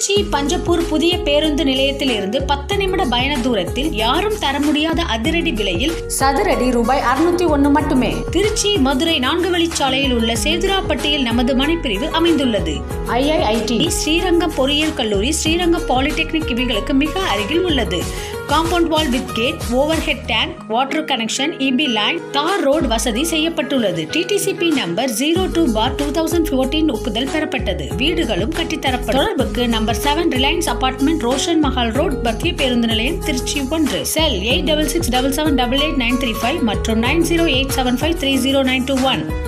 திருச்சி பஞ்சப்பூர் புதிய பேருந்து நிலையத்தில் இருந்து பத்து நிமிட பயண தூரத்தில் யாரும் தர முடியாத அதிரடி விலையில் சதுரடி ரூபாய் அறுநூத்தி ஒன்னு மட்டுமே திருச்சி மதுரை நான்கு வழிச்சாலையில் உள்ள சேதுராப்பட்டியில் நமது மனைப்பிரிவு அமைந்துள்ளது ஐஐஐடி ஸ்ரீரங்கம் பொறியியல் கல்லூரி ஸ்ரீரங்கம் பாலிடெக்னிக் இவைகளுக்கு மிக அருகில் உள்ளது compound wall with gate overhead tank water connection EB line தார் ரோடு வசதி செய்யப்பட்டுள்ளது DTCP number zero two bar two thousand fourteen ஒப்புதல் பெறப்பட்டது வீடுகளும் கட்டித்தரப்படும் தொடர்புக்கு number seven Reliance apartment Roshan Mahal road மத்திய பேருந்து நிலையம் திருச்சி ஒன்று cell eight double six double seven double eight nine three five மற்றும் nine zero eight seven five three zero nine two one